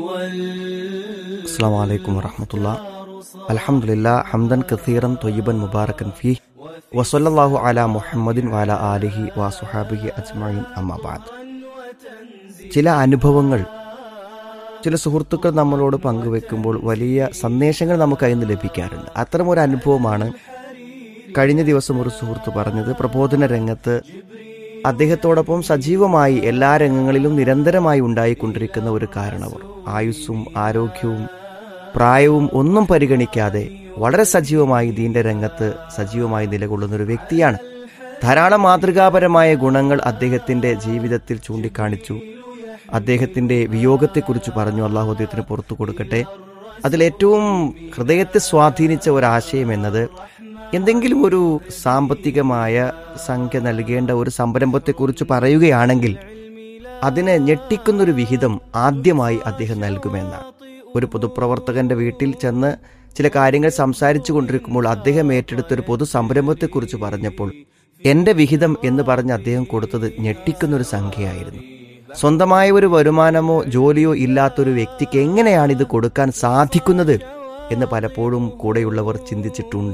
السلام عليكم ورحمة الله الحمد لله حمدا كثيرا طيبا مباركا فيه وصلى الله على محمد وعلى آله وصحابه أجمعين أما بعد ചില അനുഭവങ്ങൾ ചില സുഹൃത്തുക്കൾ നമ്മളോട് പങ്കുവെക്കുമ്പോൾ വലിയ സന്ദേശങ്ങൾ നമുക്ക് അതിൽ നിന്ന് ലഭിക്കാറുണ്ട് അത്തരമൊരു അനുഭവമാണ് കഴിഞ്ഞ ദിവസം ഒരു സുഹൃത്ത് പറഞ്ഞത് പ്രബോധന രംഗത്ത് അദ്ദേഹത്തോടൊപ്പം സജീവമായി എല്ലാ രംഗങ്ങളിലും നിരന്തരമായി ഉണ്ടായിക്കൊണ്ടിരിക്കുന്ന ഒരു കാരണവർ ആയുസ്സും ആരോഗ്യവും പ്രായവും ഒന്നും പരിഗണിക്കാതെ വളരെ സജീവമായി ദീന്റെ രംഗത്ത് സജീവമായി നിലകൊള്ളുന്ന ഒരു വ്യക്തിയാണ് ധാരാളം മാതൃകാപരമായ ഗുണങ്ങൾ അദ്ദേഹത്തിന്റെ ജീവിതത്തിൽ ചൂണ്ടിക്കാണിച്ചു അദ്ദേഹത്തിന്റെ വിയോഗത്തെക്കുറിച്ച് പറഞ്ഞു അള്ളാഹു അദ്ദേഹത്തിന് പുറത്തു കൊടുക്കട്ടെ അതിലേറ്റവും ഹൃദയത്തെ സ്വാധീനിച്ച ഒരാശയം എന്നത് എന്തെങ്കിലും ഒരു സാമ്പത്തികമായ സംഖ്യ നൽകേണ്ട ഒരു സംരംഭത്തെക്കുറിച്ച് പറയുകയാണെങ്കിൽ അതിനെ ഞെട്ടിക്കുന്നൊരു വിഹിതം ആദ്യമായി അദ്ദേഹം നൽകുമെന്നാണ് ഒരു പൊതുപ്രവർത്തകന്റെ വീട്ടിൽ ചെന്ന് ചില കാര്യങ്ങൾ സംസാരിച്ചു കൊണ്ടിരിക്കുമ്പോൾ അദ്ദേഹം ഏറ്റെടുത്തൊരു പൊതു സംരംഭത്തെക്കുറിച്ച് പറഞ്ഞപ്പോൾ എന്റെ വിഹിതം എന്ന് പറഞ്ഞ് അദ്ദേഹം കൊടുത്തത് ഞെട്ടിക്കുന്നൊരു സംഖ്യയായിരുന്നു സ്വന്തമായ ഒരു വരുമാനമോ ജോലിയോ ഇല്ലാത്തൊരു വ്യക്തിക്ക് എങ്ങനെയാണ് ഇത് കൊടുക്കാൻ സാധിക്കുന്നത് എന്ന് പലപ്പോഴും കൂടെയുള്ളവർ ചിന്തിച്ചിട്ടുണ്ട്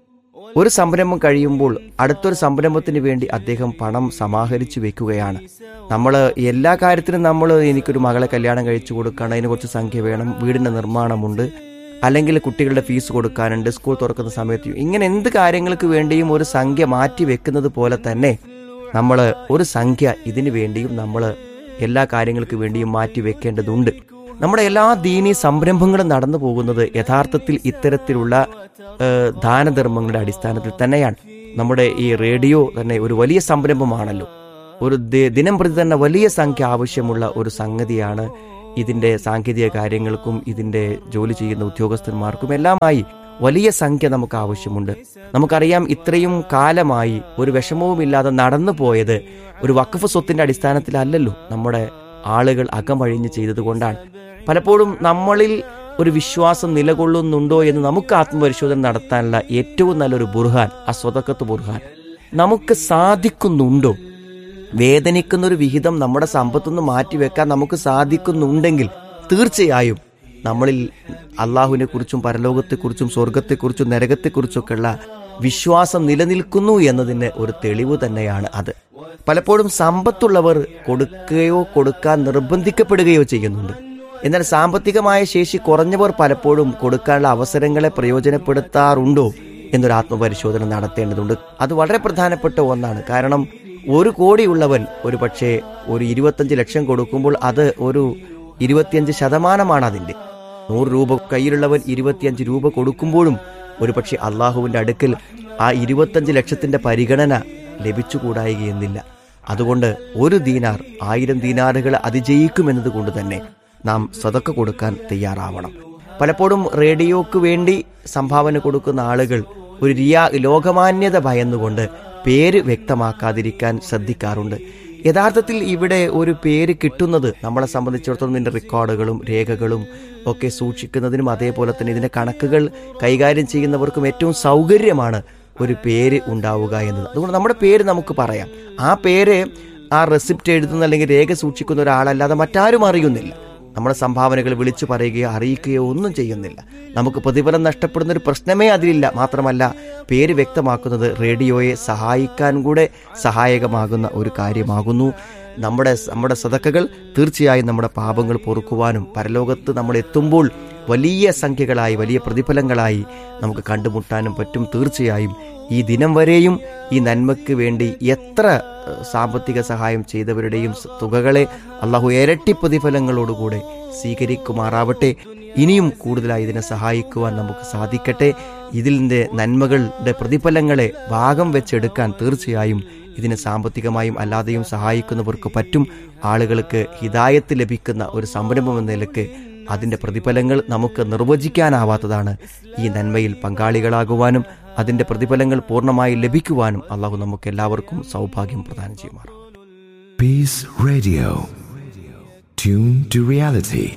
ഒരു സംരംഭം കഴിയുമ്പോൾ അടുത്തൊരു സംരംഭത്തിന് വേണ്ടി അദ്ദേഹം പണം സമാഹരിച്ചു വെക്കുകയാണ് നമ്മൾ എല്ലാ കാര്യത്തിനും നമ്മൾ എനിക്കൊരു മകളെ കല്യാണം കഴിച്ചു കൊടുക്കണം അതിന് കുറച്ച് സംഖ്യ വേണം വീടിന്റെ നിർമ്മാണമുണ്ട് അല്ലെങ്കിൽ കുട്ടികളുടെ ഫീസ് കൊടുക്കാനുണ്ട് സ്കൂൾ തുറക്കുന്ന സമയത്ത് ഇങ്ങനെ എന്ത് കാര്യങ്ങൾക്ക് വേണ്ടിയും ഒരു സംഖ്യ മാറ്റി വെക്കുന്നത് പോലെ തന്നെ നമ്മൾ ഒരു സംഖ്യ ഇതിനു വേണ്ടിയും നമ്മൾ എല്ലാ കാര്യങ്ങൾക്ക് വേണ്ടിയും മാറ്റി വെക്കേണ്ടതുണ്ട് നമ്മുടെ എല്ലാ ദീനീ സംരംഭങ്ങളും നടന്നു പോകുന്നത് യഥാർത്ഥത്തിൽ ഇത്തരത്തിലുള്ള ഏഹ്, ദാനധർമ്മങ്ങളുടെ അടിസ്ഥാനത്തിൽ തന്നെയാണ് നമ്മുടെ ഈ റേഡിയോ തന്നെ ഒരു വലിയ സംരംഭമാണല്ലോ ഒരു ദി- ദിനം പ്രതി തന്നെ വലിയ സംഖ്യ ആവശ്യമുള്ള ഒരു സംഗതിയാണ് ഇതിന്റെ സാങ്കേതിക കാര്യങ്ങൾക്കും ഇതിന്റെ ജോലി ചെയ്യുന്ന ഉദ്യോഗസ്ഥന്മാർക്കും എല്ലാമായി വലിയ സംഖ്യ നമുക്ക് ആവശ്യമുണ്ട് നമുക്കറിയാം ഇത്രയും കാലമായി ഒരു വിഷമവുമില്ലാതെ നടന്നു പോയത് ഒരു വഖഫ് സ്വത്തിന്റെ അടിസ്ഥാനത്തിലല്ലല്ലോ നമ്മുടെ ആളുകൾ അകമഴിഞ്ഞ് ചെയ്തതുകൊണ്ടാണ് പലപ്പോഴും നമ്മളിൽ ഒരു വിശ്വാസം നിലകൊള്ളുന്നുണ്ടോ എന്ന് നമുക്ക് ആത്മപരിശോധന നടത്താനുള്ള ഏറ്റവും നല്ലൊരു ബുർഹാൻ ആ സ്വതക്കത്ത് ബുർഹാൻ നമുക്ക് സാധിക്കുന്നുണ്ടോ വേദനിക്കുന്ന ഒരു വിഹിതം നമ്മുടെ സമ്പത്തുനിന്ന് മാറ്റിവെക്കാൻ നമുക്ക് സാധിക്കുന്നുണ്ടെങ്കിൽ തീർച്ചയായും നമ്മളിൽ അള്ളാഹുവിനെ കുറിച്ചും പരലോകത്തെക്കുറിച്ചും സ്വർഗത്തെക്കുറിച്ചും നരകത്തെക്കുറിച്ചൊക്കെയുള്ള വിശ്വാസം നിലനിൽക്കുന്നു എന്നതിന് ഒരു തെളിവ് തന്നെയാണ് അത് പലപ്പോഴും സമ്പത്തുള്ളവർ കൊടുക്കുകയോ കൊടുക്കാൻ നിർബന്ധിക്കപ്പെടുകയോ ചെയ്യുന്നുണ്ട് എന്നാൽ സാമ്പത്തികമായ ശേഷി കുറഞ്ഞവർ പലപ്പോഴും കൊടുക്കാനുള്ള അവസരങ്ങളെ പ്രയോജനപ്പെടുത്താറുണ്ടോ എന്നൊരു ആത്മപരിശോധന നടത്തേണ്ടതുണ്ട് അത് വളരെ പ്രധാനപ്പെട്ട ഒന്നാണ് കാരണം ഒരു കോടിയുള്ളവൻ ഒരു പക്ഷേ ഒരു ഇരുപത്തഞ്ച് ലക്ഷം കൊടുക്കുമ്പോൾ അത് ഒരു ഇരുപത്തിയഞ്ച് ശതമാനമാണ് അതിന്റെ നൂറ് രൂപ കയ്യിലുള്ളവൻ ഇരുപത്തിയഞ്ച് രൂപ കൊടുക്കുമ്പോഴും ഒരു പക്ഷേ അള്ളാഹുവിന്റെ അടുക്കൽ ആ ഇരുപത്തഞ്ച് ലക്ഷത്തിന്റെ പരിഗണന ലഭിച്ചുകൂടായികയെന്നില്ല അതുകൊണ്ട് ഒരു ദീനാർ ആയിരം ദീനാറുകൾ അതിജയിക്കുമെന്നത് കൊണ്ട് തന്നെ നാം സതക്ക കൊടുക്കാൻ തയ്യാറാവണം പലപ്പോഴും റേഡിയോക്ക് വേണ്ടി സംഭാവന കൊടുക്കുന്ന ആളുകൾ ഒരു റിയാ ലോകമാന്യത ഭയന്നുകൊണ്ട് പേര് വ്യക്തമാക്കാതിരിക്കാൻ ശ്രദ്ധിക്കാറുണ്ട് യഥാർത്ഥത്തിൽ ഇവിടെ ഒരു പേര് കിട്ടുന്നത് നമ്മളെ സംബന്ധിച്ചിടത്തോളം ഇതിന്റെ റെക്കോർഡുകളും രേഖകളും ഒക്കെ സൂക്ഷിക്കുന്നതിനും അതേപോലെ തന്നെ ഇതിന്റെ കണക്കുകൾ കൈകാര്യം ചെയ്യുന്നവർക്കും ഏറ്റവും സൗകര്യമാണ് ഒരു പേര് ഉണ്ടാവുക എന്നത് അതുകൊണ്ട് നമ്മുടെ പേര് നമുക്ക് പറയാം ആ പേര് ആ റെസിപ്റ്റ് എഴുതുന്ന അല്ലെങ്കിൽ രേഖ സൂക്ഷിക്കുന്ന ഒരാളല്ലാതെ മറ്റാരും അറിയുന്നില്ല നമ്മുടെ സംഭാവനകൾ വിളിച്ചു പറയുകയോ അറിയിക്കുകയോ ഒന്നും ചെയ്യുന്നില്ല നമുക്ക് പ്രതിഫലം നഷ്ടപ്പെടുന്ന ഒരു പ്രശ്നമേ അതിലില്ല മാത്രമല്ല പേര് വ്യക്തമാക്കുന്നത് റേഡിയോയെ സഹായിക്കാൻ കൂടെ സഹായകമാകുന്ന ഒരു കാര്യമാകുന്നു നമ്മുടെ നമ്മുടെ സതക്കകൾ തീർച്ചയായും നമ്മുടെ പാപങ്ങൾ പൊറുക്കുവാനും പരലോകത്ത് നമ്മൾ എത്തുമ്പോൾ വലിയ സംഖ്യകളായി വലിയ പ്രതിഫലങ്ങളായി നമുക്ക് കണ്ടുമുട്ടാനും പറ്റും തീർച്ചയായും ഈ ദിനം വരെയും ഈ നന്മയ്ക്ക് വേണ്ടി എത്ര ഏഹ്, സാമ്പത്തിക സഹായം ചെയ്തവരുടെയും സ- തുകകളെ അള്ളാഹു ഇരട്ടി പ്രതിഫലങ്ങളോടുകൂടെ സ്വീകരിക്കുമാറാവട്ടെ ഇനിയും കൂടുതലായി ഇതിനെ സഹായിക്കുവാൻ നമുക്ക് സാധിക്കട്ടെ ഇതിൻ്റെ നന്മകളുടെ പ്രതിഫലങ്ങളെ ഭാഗം വെച്ചെടുക്കാൻ തീർച്ചയായും ഇതിനെ സാമ്പത്തികമായും അല്ലാതെയും സഹായിക്കുന്നവർക്ക് പറ്റും ആളുകൾക്ക് ഹിതായത്ത് ലഭിക്കുന്ന ഒരു സംരംഭം എന്ന നിലക്ക് അതിന്റെ പ്രതിഫലങ്ങൾ നമുക്ക് നിർവചിക്കാനാവാത്തതാണ് ഈ നന്മയിൽ പങ്കാളികളാകുവാനും അതിന്റെ പ്രതിഫലങ്ങൾ പൂർണ്ണമായി ലഭിക്കുവാനും അള്ളാഹു നമുക്ക് എല്ലാവർക്കും സൗഭാഗ്യം പ്രദാനം ചെയ്യുമാറാം Peace Radio. Tune to reality.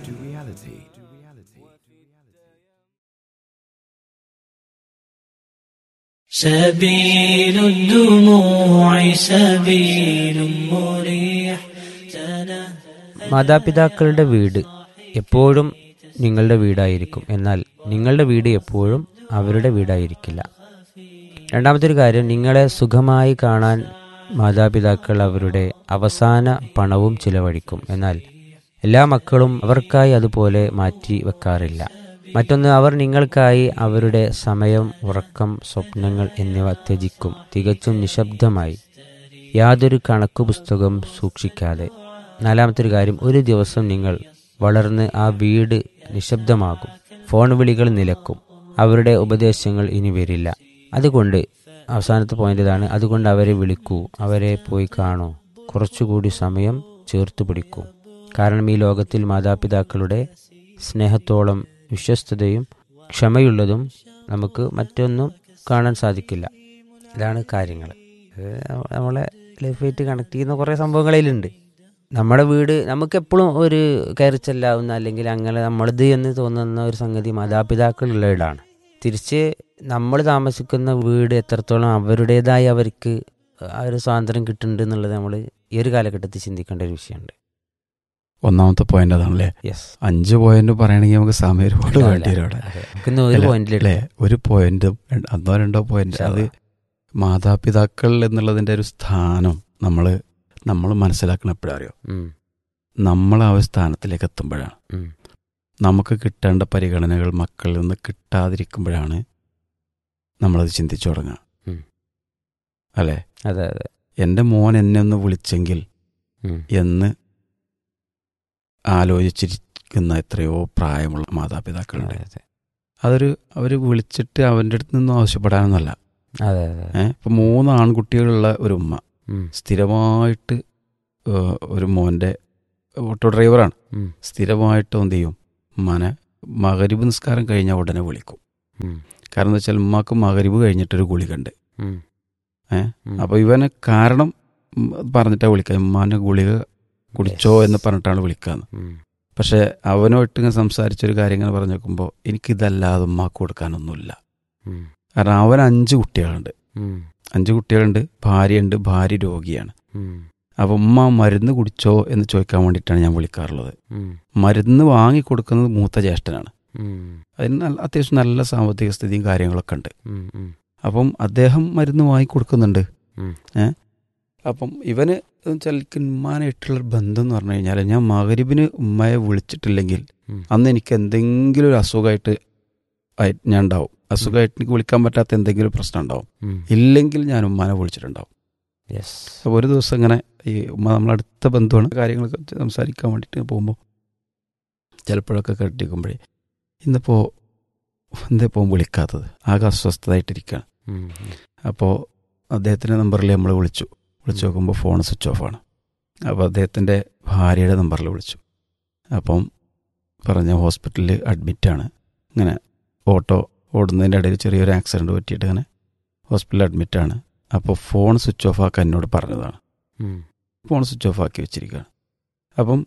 سبيل الدموع سبيل مريح تنهى മാതാപിതാക്കളുടെ വീട് എപ്പോഴും നിങ്ങളുടെ വീടായിരിക്കും എന്നാൽ നിങ്ങളുടെ വീട് എപ്പോഴും അവരുടെ വീടായിരിക്കില്ല രണ്ടാമത്തെ ഒരു കാര്യം നിങ്ങളെ സുഖമായി കാണാൻ മാതാപിതാക്കൾ അവരുടെ അവസാന പണവും ചിലവഴിക്കും എന്നാൽ എല്ലാ മക്കളും അവർക്കായി അതുപോലെ മാറ്റി വെക്കാറില്ല മറ്റൊന്ന് അവർ നിങ്ങൾക്കായി അവരുടെ സമയം ഉറക്കം സ്വപ്നങ്ങൾ എന്നിവ ത്യജിക്കും തികച്ചും നിശബ്ദമായി യാതൊരു കണക്കു പുസ്തകം സൂക്ഷിക്കാതെ നാലാമത്തെ ഒരു കാര്യം ഒരു ദിവസം നിങ്ങൾ വളർന്ന് ആ വീട് നിശബ്ദമാകും ഫോൺ വിളികൾ നിലക്കും അവരുടെ ഉപദേശങ്ങൾ ഇനി വരില്ല അതുകൊണ്ട് അവസാനത്തെ പോയിന്റ് ഇതാണ് അതുകൊണ്ട് അവരെ വിളിക്കൂ അവരെ പോയി കാണൂ കുറച്ചുകൂടി സമയം ചേർത്ത് പിടിക്കൂ കാരണം ഈ ലോകത്തിൽ മാതാപിതാക്കളുടെ സ്നേഹത്തോളം വിശ്വസ്തതയും ക്ഷമയുള്ളതും നമുക്ക് മറ്റൊന്നും കാണാൻ സാധിക്കില്ല ഇതാണ് കാര്യങ്ങൾ ഇത് നമ്മളെ ലൈഫായിട്ട് കണക്ട് ചെയ്യുന്ന കുറേ സംഭവങ്ങളിലുണ്ട് നമ്മുടെ വീട് നമുക്കെപ്പോഴും ഒരു കയറി ചെല്ലാവുന്ന അല്ലെങ്കിൽ അങ്ങനെ നമ്മളത് എന്ന് തോന്നുന്ന ഒരു സംഗതി മാതാപിതാക്കളുള്ള വീടാണ് തിരിച്ച് നമ്മൾ താമസിക്കുന്ന വീട് എത്രത്തോളം അവരുടേതായി അവർക്ക് ആ ഒരു സ്വാതന്ത്ര്യം കിട്ടുന്നുണ്ട് എന്നുള്ളത് നമ്മൾ ഈ ഒരു കാലഘട്ടത്തിൽ ചിന്തിക്കേണ്ട ഒരു വിഷയമുണ്ട് ഒന്നാമത്തെ പോയിന്റ് അതാണല്ലേ യെസ് അഞ്ച് പോയിന്റ് പറയണമെങ്കിൽ നമുക്ക് സമയം ഒരുപാട് വേണ്ടി വരും അവിടെ നമുക്കിന്ന് ഒരു അല്ല, പോയിന്റിൽ അല്ലേ ഒരു പോയിന്റ് അതോ രണ്ടോ പോയിന്റ് അത് മാതാപിതാക്കൾ എന്നുള്ളതിന്റെ ഒരു സ്ഥാനം നമ്മൾ നമ്മൾ മനസ്സിലാക്കണം എപ്പോഴാ അറിയോ നമ്മൾ ആ ഒരു സ്ഥാനത്തിലേക്ക് എത്തുമ്പോഴാണ് നമുക്ക് കിട്ടേണ്ട പരിഗണനകൾ മക്കളിൽ നിന്ന് കിട്ടാതിരിക്കുമ്പോഴാണ് നമ്മളത് ചിന്തിച്ചു തുടങ്ങുക ഉം. അല്ലേ അതെ അതെ എൻ്റെ മോൻ എന്നെ ഒന്ന് വിളിച്ചെങ്കിൽ ഉം. എന്ന് ആലോചിച്ചിരിക്കുന്ന എത്രയോ പ്രായമുള്ള മാതാപിതാക്കളുണ്ട് അതെ അതെ അതൊരു അവർ വിളിച്ചിട്ട് അവൻ്റെ അടുത്ത് നിന്നും ആവശ്യപ്പെടാനൊന്നല്ല അതെ അതെ ഏഹ് ഇപ്പം മൂന്ന് ആൺകുട്ടികളുള്ള ഒരു ഉമ്മ ഉം. സ്ഥിരമായിട്ട് ഏഹ്, ഒരു മോൻ്റെ ഓട്ടോ ഡ്രൈവറാണ് ഉം. സ്ഥിരമായിട്ട് എന്ത് ചെയ്യും ഉമ്മാനെ മകരിബ് നിസ്കാരം കഴിഞ്ഞാൽ ഉടനെ വിളിക്കും ഉം. കാരണം എന്താ വെച്ചാൽ ഉമ്മാക്ക് മകരിബ് കഴിഞ്ഞിട്ടൊരു ഗുളികണ്ട് ഉം. ഏ? ഉം. അപ്പോൾ ഇവന് കാരണം ഉം, പറഞ്ഞിട്ടാണ് വിളിക്കുക ഉമ്മാൻ്റെ ഗുളിക കുടിച്ചോ Yes. എന്ന് പറഞ്ഞിട്ടാണ് വിളിക്കാന്ന് ഉം. പക്ഷേ അവനോട്ട് ഇങ്ങനെ സംസാരിച്ചൊരു കാര്യം ഇങ്ങനെ പറഞ്ഞു നോക്കുമ്പോൾ എനിക്കിതല്ലാതെ ഉമ്മാക്ക് കൊടുക്കാനൊന്നുമില്ല ഉം. കാരണം അവൻ അഞ്ച് കുട്ടികളുണ്ട് ഉം. അഞ്ച് കുട്ടികളുണ്ട് ഭാര്യയുണ്ട് ഭാര്യ രോഗിയാണ് ഉം. അപ്പം ഉമ്മ മരുന്ന് കുടിച്ചോ എന്ന് ചോദിക്കാൻ വേണ്ടിയിട്ടാണ് ഞാൻ വിളിക്കാറുള്ളത് ഉം. മരുന്ന് വാങ്ങി കൊടുക്കുന്നത് മൂത്ത ജ്യേഷ്ഠനാണ് ഉം. അതിന് നല്ല അത്യാവശ്യം നല്ല സാമ്പത്തിക സ്ഥിതിയും കാര്യങ്ങളൊക്കെ ഉണ്ട് ഉം. ഉം. അപ്പം അദ്ദേഹം മരുന്ന് വാങ്ങി കൊടുക്കുന്നുണ്ട് ഉം. ഏ അപ്പം ഇവന് ചിലക്ക് ഉമ്മാനായിട്ടുള്ളൊരു ബന്ധം എന്ന് പറഞ്ഞു കഴിഞ്ഞാൽ ഞാൻ മകരിബിന് ഉമ്മയെ വിളിച്ചിട്ടില്ലെങ്കിൽ ഉം. അന്ന് എനിക്ക് എന്തെങ്കിലും ഒരു അസുഖമായിട്ട് ആയി- ഞാൻ ഉണ്ടാവും അസുഖമായിട്ട് എനിക്ക് വിളിക്കാൻ പറ്റാത്ത എന്തെങ്കിലും പ്രശ്നം ഉണ്ടാവും ഉം. ഇല്ലെങ്കിൽ ഞാൻ ഉമ്മാനെ വിളിച്ചിട്ടുണ്ടാവും യെസ് അപ്പോൾ ഒരു ദിവസം ഇങ്ങനെ ഈ ഉമ്മ നമ്മളടുത്ത ബന്ധുവാണ് കാര്യങ്ങളൊക്കെ സംസാരിക്കാൻ വേണ്ടിയിട്ട് പോകുമ്പോൾ ചിലപ്പോഴൊക്കെ കെട്ടിക്കുമ്പോഴേ ഇന്നിപ്പോൾ എന്തിപ്പോൾ വിളിക്കാത്തത് ആകെ അസ്വസ്ഥതായിട്ടിരിക്കുകയാണ് ഉം. അപ്പോൾ അദ്ദേഹത്തിൻ്റെ നമ്പറിൽ നമ്മൾ വിളിച്ചു വിളിച്ചു നോക്കുമ്പോൾ ഫോൺ സ്വിച്ച് ഓഫാണ് അപ്പോൾ അദ്ദേഹത്തിൻ്റെ ഭാര്യയുടെ നമ്പറിൽ വിളിച്ചു അപ്പം പറഞ്ഞ ഹോസ്പിറ്റലിൽ അഡ്മിറ്റാണ് ഇങ്ങനെ ഓട്ടോ ഓടുന്നതിൻ്റെ ഇടയിൽ ചെറിയൊരു ആക്സിഡൻറ്റ് പറ്റിയിട്ട് ഇങ്ങനെ ഹോസ്പിറ്റലിൽ അഡ്മിറ്റാണ് അപ്പോൾ ഫോൺ സ്വിച്ച് ഓഫ് ആക്കാൻ എന്നോട് പറഞ്ഞതാണ് ഉം. ഫോൺ സ്വിച്ച് ഓഫ് ആക്കി വെച്ചിരിക്കുകയാണ് അപ്പം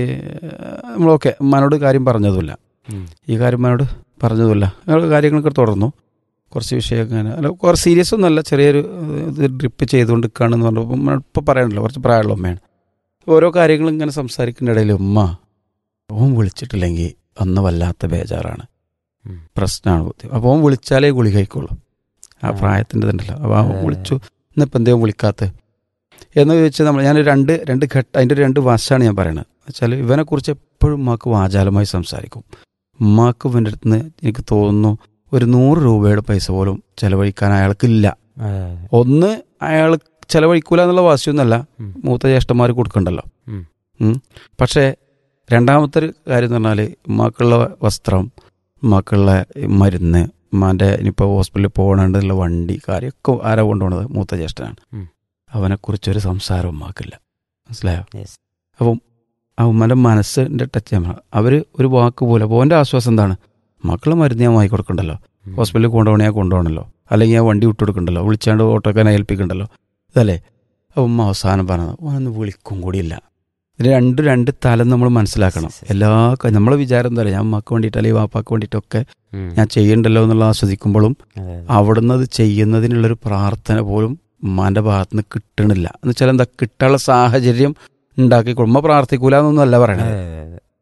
നമ്മൾ ഓക്കെ ഉമ്മാനോട് കാര്യം പറഞ്ഞതുമില്ല ഉം. ഈ കാര്യം ഉമ്മാനോട് പറഞ്ഞതുമില്ല അയാൾ കാര്യങ്ങളൊക്കെ തുടർന്നു കുറച്ച് വിഷയമൊക്കെ അങ്ങനെ അല്ല കുറച്ച് സീരിയസ് ഒന്നുമല്ല ചെറിയൊരു ഏഹ്, ഇത് ഡ്രിപ്പ് ചെയ്തുകൊണ്ട് നിൽക്കുകയാണെന്ന് പറഞ്ഞപ്പോൾ ഉമ്മ ഇപ്പോൾ പറയാനല്ലോ കുറച്ച് പ്രായമുള്ള ഉമ്മയാണ് ഓരോ കാര്യങ്ങളും ഇങ്ങനെ സംസാരിക്കുന്ന ഇടയിൽ ഉമ്മ ഓൻ വിളിച്ചിട്ടില്ലെങ്കിൽ അന്ന് വല്ലാത്ത ബേജാറാണ് ഉം. പ്രശ്നമാണ് ബുദ്ധി അപ്പോൾ ഓൻ വിളിച്ചാലേ ഗുളി കഴിക്കുള്ളൂ ആ ആ. പ്രായത്തിൻ്റെ ഇതുണ്ടല്ലോ അപ്പോൾ അവൻ അതെ. വിളിച്ചു ഇന്നിപ്പോൾ എന്തേലും വിളിക്കാത്ത എന്ന് ചോദിച്ചാൽ നമ്മൾ ഞാൻ രണ്ട് രണ്ട് ഘട്ട അതിൻ്റെ ഒരു രണ്ട് വശമാണ് ഞാൻ പറയുന്നത് വെച്ചാൽ ഇവനെക്കുറിച്ച് എപ്പോഴും ഉമ്മാക്ക് വാചാലമായി സംസാരിക്കും ഉമ്മാക്ക് ഇവൻ്റെ അടുത്ത് നിന്ന് എനിക്ക് തോന്നുന്നു ഒരു നൂറ് രൂപയുടെ പൈസ പോലും ചെലവഴിക്കാൻ അയാൾക്കില്ല അതെ, അതെ. ഒന്ന് അയാൾ ചെലവഴിക്കൂല എന്നുള്ള വാശിയൊന്നുമല്ല ഉം. മൂത്ത ജ്യേഷ്ഠന്മാർ കൊടുക്കണ്ടല്ലോ ഉം. ഉം. പക്ഷേ രണ്ടാമത്തെ ഒരു കാര്യം എന്ന് പറഞ്ഞാൽ ഉമ്മാക്കുള്ള വസ്ത്രം ഉമ്മാക്കുള്ള മരുന്ന് ഉമ്മാൻ്റെ ഇനിയിപ്പോൾ ഹോസ്പിറ്റലിൽ പോകണുള്ള വണ്ടി കാര്യമൊക്കെ ആരാ കൊണ്ടുപോണത് മൂത്ത ജ്യേഷ്ഠനാണ് ഉം. അവനെക്കുറിച്ചൊരു സംസാരം ഉമ്മാക്കില്ല മനസ്സിലായോ Yes. അപ്പം ആ ഉമ്മൻ്റെ മനസ്സിൻ്റെ ടച്ച് ചെയ്യാൻ അവർ ഒരു വാക്ക് പോലെ അപ്പോൾ അവൻ്റെ ആശ്വാസം എന്താണ് മക്കളെ മരുന്ന് ഞാൻ വാങ്ങി കൊടുക്കണ്ടല്ലോ ഉം. ഹോസ്പിറ്റലിൽ കൊണ്ടുപോകണേ ഞാൻ കൊണ്ടുപോകണല്ലോ അല്ലെങ്കിൽ ഞാൻ വണ്ടി വിട്ടു കൊടുക്കണ്ടല്ലോ വിളിച്ചാണ്ട് ഓട്ടോക്കാനെ ഏൽപ്പിക്കണ്ടല്ലോ ഇതല്ലേ അപ്പം ഉമ്മ അവസാനം പറഞ്ഞത് ഓനൊന്ന് വിളിക്കും കൂടിയില്ല ഇത് രണ്ട് രണ്ട് തലം നമ്മൾ മനസ്സിലാക്കണം എല്ലാ ക- നമ്മളെ വിചാരം എന്താ പറയുക ഞാൻ അമ്മക്ക് വേണ്ടിയിട്ട് അല്ലെങ്കിൽ വാപ്പാക്ക് വേണ്ടിയിട്ടൊക്കെ ഉം. ഞാൻ ചെയ്യണ്ടല്ലോ എന്നുള്ള ആസ്വദിക്കുമ്പോഴും അതെ, അതെ. അവിടുന്ന് അത് ചെയ്യുന്നതിനുള്ളൊരു പ്രാർത്ഥന പോലും ഉമ്മാന്റെ ഭാഗത്ത് നിന്ന് കിട്ടണില്ല എന്ന് വെച്ചാൽ എന്താ കിട്ടാനുള്ള സാഹചര്യം ഉണ്ടാക്കി കൊടു- ഉമ്മ പ്രാർത്ഥിക്കൂല എന്നൊന്നും അല്ല പറയണത് അതെ, അതെ, അതെ.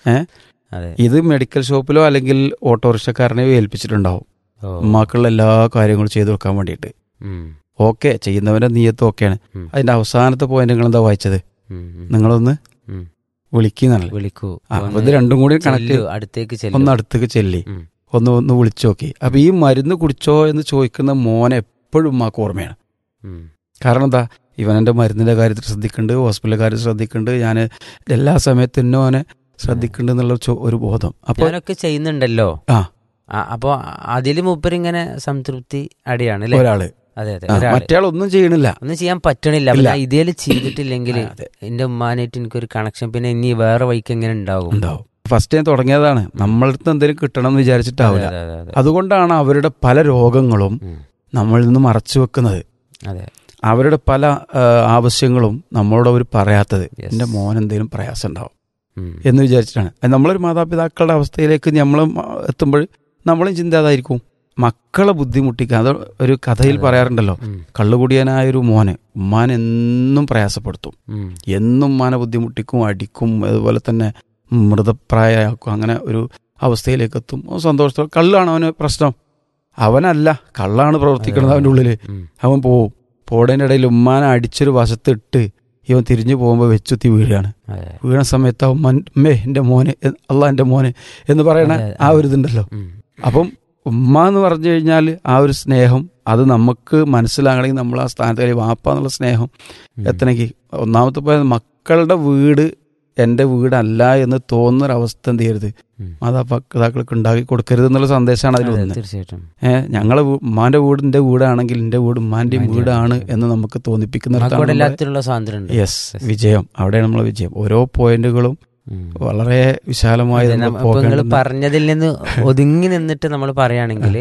ഏ അതെ ഇത് മെഡിക്കൽ ഷോപ്പിലോ അല്ലെങ്കിൽ ഓട്ടോറിക്ഷക്കാരനെയോ ഏൽപ്പിച്ചിട്ടുണ്ടാവും ഓ ഉമ്മാക്കുള്ള എല്ലാ കാര്യങ്ങളും ചെയ്തു കൊടുക്കാൻ വേണ്ടിയിട്ട് ഉം, ഓക്കെ ചെയ്യുന്നവന്റെ നീയത്ത് ഓക്കെയാണ് ഉം, അതിന്റെ അവസാനത്തെ പോയിന്റ് നിങ്ങൾ എന്താ വായിച്ചത് ഉം, ഉം. നിങ്ങളൊന്ന് ഉം. വിളിക്കുന്നല്ലേ വിളിക്കൂ ആ, അപ്പൊ ഒന്ന് ഇത് രണ്ടും കൂടി കണക്ട് ചെല്ലു, അടുത്തേക്ക് ചെല്ലു. ഒന്ന് അടുത്തേക്ക് ചെല്ലി ഉം. ഒന്ന് ഒന്ന് വിളിച്ചു നോക്കി അപ്പൊ ഈ മരുന്ന് കുടിച്ചോ എന്ന് ചോദിക്കുന്ന മോനെ എപ്പോഴും ഉമ്മാക്ക് ഓർമ്മയാണ് ഉം. കാരണം എന്താ ഇവൻ എൻ്റെ മരുന്നിന്റെ കാര്യത്തിൽ ശ്രദ്ധിക്കുന്നുണ്ട് ഹോസ്പിറ്റലിലെ കാര്യത്തിൽ ശ്രദ്ധിക്കുന്നുണ്ട് ഞാൻ എല്ലാ സമയത്തും ഇന്നെ ഓനെ ശ്രദ്ധിക്കുന്നുണ്ട് എന്നുള്ള ചോ- ഒരു ബോധം അപ്പൊ ഞാനൊക്കെ ചെയ്യുന്നുണ്ടല്ലോ ആ. ആ, അപ്പൊ അതില് മൂപ്പരിങ്ങനെ സംതൃപ്തി അടിയാണ് അല്ലേ ഒരാള് അതെ അതെ ആ, ഒരാള്. മറ്റേ ഒന്നും ചെയ്യണില്ല ഒന്നും ചെയ്യാൻ പറ്റണില്ല അപ്പൊ ഇല്ല. ഞാൻ ഇതേല് ചെയ്തിട്ടില്ലെങ്കിൽ ആ, അതെ. എന്റെ ഉമ്മാനായിട്ട് എനിക്കൊരു കണക്ഷൻ പിന്നെ ഇനി വേറെ വഴിക്ക് എങ്ങനെ ഉണ്ടാവും ഉണ്ടാവും ഫസ്റ്റ് ടൈം തുടങ്ങിയതാണ് നമ്മളടുത്ത് എന്തെങ്കിലും കിട്ടണം എന്ന് വിചാരിച്ചിട്ടാവില്ല അതെ, അതെ, അതെ. അതുകൊണ്ടാണ് അവരുടെ പല രോഗങ്ങളും ഉം. നമ്മളിൽ നിന്ന് മറച്ചു വെക്കുന്നത് അതെ അവരുടെ പല ആ, ആവശ്യങ്ങളും നമ്മളോട് അവർ പറയാത്തത് Yes. എൻ്റെ മോൻ എന്തെങ്കിലും പ്രയാസം ഉണ്ടാവും ഉം. എന്ന് വിചാരിച്ചിട്ടാണ് അത് നമ്മളൊരു മാതാപിതാക്കളുടെ അവസ്ഥയിലേക്ക് നമ്മൾ എത്തുമ്പോൾ നമ്മളും ചിന്ത അതായിരിക്കും മക്കളെ ബുദ്ധിമുട്ടിക്കുക അത് ഒരു കഥയിൽ അതെ. പറയാറുണ്ടല്ലോ ഉം. കള്ളുകുടിയനായ ഒരു മോന് ഉമ്മാൻ എന്നും പ്രയാസപ്പെടുത്തും ഉം. എന്നും ഉമ്മാനെ ബുദ്ധിമുട്ടിക്കും അടിക്കും അതുപോലെ തന്നെ മൃതപ്രായമാക്കും അങ്ങനെ ഒരു അവസ്ഥയിലേക്ക് എത്തും അവൻ സന്തോഷത്തോടെ കള്ളാണ് അവന് പ്രശ്നം അവനല്ല കള്ളാണ് പ്രവർത്തിക്കുന്നത് അവൻ്റെ ഉള്ളിൽ ഉം. അവൻ പോവും പോടേൻ്റെ ഇടയിൽ ഉമ്മാനെ അടിച്ചൊരു വശത്തിട്ട് ഇവൻ തിരിഞ്ഞു പോകുമ്പോൾ വെച്ചുത്തി വീഴുകയാണ് അതെ. വീണ സമയത്ത് അവൻ മൻ- മേ എൻ്റെ മോന് എ- അല്ല എൻ്റെ മോന് എന്ന് പറയണ അതെ, ആ അതെ. ഒരു ഇതുണ്ടല്ലോ ഉം. അപ്പം ഉമ്മ എന്ന് പറഞ്ഞു കഴിഞ്ഞാൽ ആ ഒരു സ്നേഹം അത് നമുക്ക് മനസ്സിലാകണമെങ്കിൽ നമ്മൾ ആ സ്ഥാനത്ത് കഴിയും വാപ്പ എന്നുള്ള സ്നേഹം ഉം. എത്തണമെങ്കിൽ ഒന്നാമത്തെ പോയത് മക്കളുടെ വീട് എൻ്റെ വീടല്ല എന്ന് തോന്നുന്നൊരവസ്ഥ എന്ത് ചെയ്യരുത് ഉം. മാതാപിതാക്കൾക്ക് ഉണ്ടാക്കി കൊടുക്കരുത് എന്നുള്ള സന്ദേശമാണ് അതിൽ അതെ, ഒന്ന് തീർച്ചയായിട്ടും ഏഹ് ഞങ്ങളെ വീ- ഉമ്മാന്റെ വീട് എൻ്റെ വീടാണെങ്കിൽ എൻ്റെ വീട് ഉമ്മാന്റെയും ഉമ്മാന്റെയും വീടാണ് വീട്. എന്ന് നമുക്ക് തോന്നിപ്പിക്കുന്ന നമുക്കവിടെ എല്ലാത്തിനുള്ള സ്വാതന്ത്ര്യം ഉണ്ട് യെസ് വിജയം അവിടെയാണ് നമ്മളെ വിജയം ഓരോ പോയിന്റുകളും ഉം. വളരെ വിശാലമായി അതെ, നമ്മൾ നമ്മ- ഇപ്പൊ നിങ്ങൾ പോകേണ്ടുന്ന- പറഞ്ഞതിൽ നിന്ന് ഒതുങ്ങി നിന്നിട്ട് നമ്മൾ പറയുകയാണെങ്കിൽ